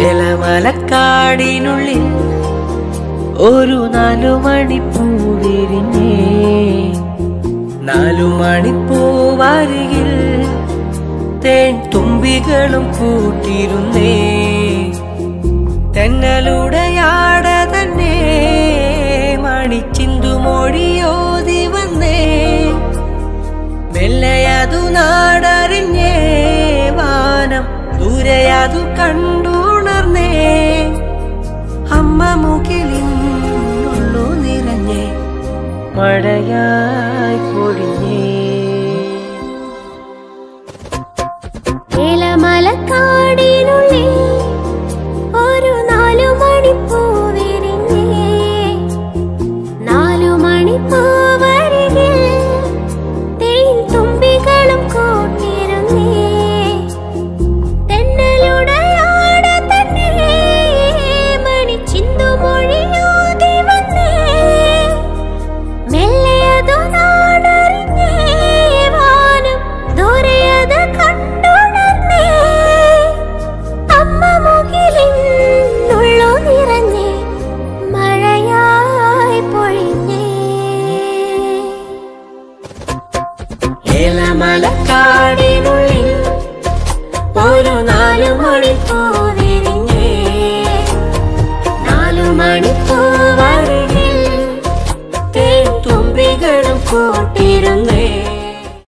ഏലമലക്കാടിനുള്ളിൽ ഒരു നാലു മണിപ്പൂവിരിഞ്ഞേ നാലു മണിപ്പൂവാരികിൽ തേൻ തുമ്പികളും കൂട്ടിരുന്നേ തെന്നലുടയാട തന്നെ മണിച്ചിന്തു മൊഴിയോതി വന്നേ മെല്ലയതു നാടറിഞ്ഞേ വാനം ദൂരെയതു കണ്ടുണർന്നേ അമ്മ മുകിലിന്നുള്ളു നിറഞ്ഞേ മഴയായി പൊഴിഞ്ഞേ ഏലമലക്കാടിനുള്ളിൽ ഒരു നാലു മണിപ്പൂ വിരിഞ്ഞേ നാലു മണിപ്പൂവരികിൽ തേൻ തുമ്പികളും കൂട്ടിരുന്നേ തെന്നലുടയാട തന്നെ മണിച്ചിന്തു മൊഴിയോതി വന്നേ മെല്ലെയതു നാടറിഞ്ഞേ വാനം ദൂരെയത് കണ്ടുണർന്നേ അമ്മ മുകിലിന്നുള്ളു നിറഞ്ഞേ മഴയായി പൊഴിഞ്ഞേ ഏലമലക്കാടിനുള്ളിൽ ഒരു നാലു മണിപ്പൂ വിരിഞ്ഞേ നാലു മണിപ്പൂ വരികിൽ തേൻ തുമ്പികളും കൂടി